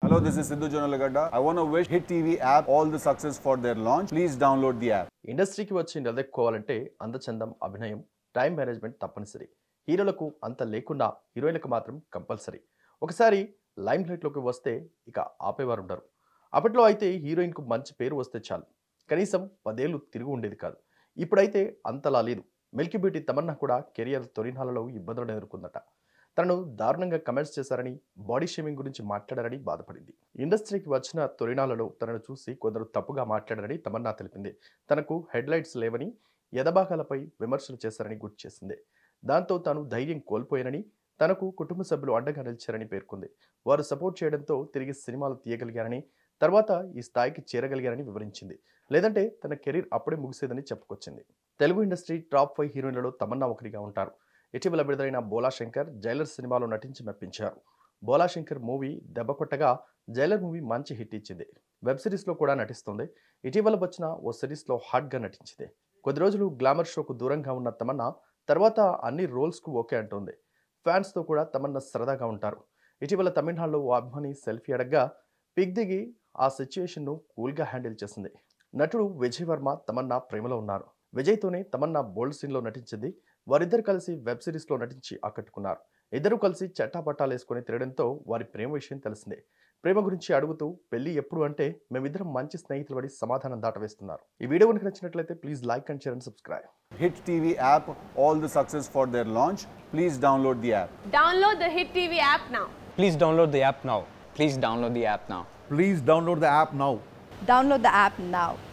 Hello, this is Sidhu Jonalagada. I want to wish Hit TV app all the success for their launch. Please download the app. ఇండస్ట్రీకి వచ్చి నిలదెక్కుకోవాలంటే అందచందం అభినయం time management తప్పనిసరి హీరోలకు అంత లేకుండా హీరోయిన్లకు మాత్రం కంపల్సరీ ఒకసారి లైమ్ లైట్లోకి వస్తే ఇక ఆపేవారు ఉండరు అప్పట్లో అయితే హీరోయిన్కు మంచి పేరు వస్తే చాలు కనీసం పదేళ్ళు తిరిగి ఉండేది కాదు ఇప్పుడైతే అంతలా లేదు మిల్కీ బ్యూటీ తమన్నా కూడా కెరియర్ తొలినాలలో ఇబ్బందులను ఎదుర్కొందట తనను దారుణంగా కమెంట్స్ చేశారని బాడీ షేమింగ్ గురించి మాట్లాడారని బాధపడింది ఇండస్ట్రీకి వచ్చిన తొలినాలలో తనను చూసి కొందరు తప్పుగా మాట్లాడారని తమన్నా తెలిపింది తనకు హెడ్లైట్స్ లేవని ఎదభాగాలపై విమర్శలు చేశారని గుర్తు చేసింది దాంతో తాను ధైర్యం కోల్పోయానని తనకు కుటుంబ సభ్యులు అండగా నిలిచారని పేర్కొంది వారు సపోర్ట్ చేయడంతో తిరిగి సినిమాలు తీయగలిగారని తర్వాత ఈ స్థాయికి చేరగలిగారని వివరించింది లేదంటే తన కెరీర్ అప్పుడే ముగిసేదని చెప్పుకొచ్చింది తెలుగు ఇండస్ట్రీ టాప్ ఫైవ్ హీరోయిన్లలో తమన్నా ఒకరిగా ఉంటారు ఇటీవల విడుదలైన బోలా శంకర్ జైలర్ సినిమాలో నటించి మెప్పించారు బోలా శంకర్ మూవీ దెబ్బ కొట్టగా జైలర్ మూవీ మంచి హిట్ ఇచ్చింది వెబ్ సిరీస్లో కూడా నటిస్తుంది ఇటీవల వచ్చిన ఓ సిరీస్లో హాట్గా నటించింది కొద్ది రోజులు గ్లామర్ షోకు దూరంగా ఉన్న తమన్నా తర్వాత అన్ని రోల్స్కు ఓకే అంటోంది ఫ్యాన్స్తో కూడా తమన్నా సరదాగా ఉంటారు ఇటీవల తమిళనాడులో ఓ అభిమాని సెల్ఫీ అడగ్గా పిక్ దిగి ఆ సిచ్యుయేషన్ను కూల్గా హ్యాండిల్ చేసింది నటుడు విజయ్ వర్మ తమన్నా ప్రేమలో ఉన్నారు విజయ్తోనే తమన్నా బోల్డ్ సీన్లో నటించింది వారిద్దరు కలిసి వెబ్ సిరీస్లో నటించి ఆకట్టుకున్నారు ఇద్దరు కలిసి చట్టాపట్టాలు వేసుకొని తిరగడంతో వారి ప్రేమ విషయం తెలిసిందే ప్రేమ గురించి అడుగుతూ పెళ్లి ఎప్పుడు అంటే మేమిద్దరం మంచి స్నేహితులు పడి సమాధానం దాటవేస్తున్నారు ఈ వీడియో కనుక నచ్చినట్లయితే please like and share and subscribe Hit TV app all the success for their launch. Please download the app. Download the Hit TV app now. Please download the app now. Please download the app now. Please download the app now. Download the app now.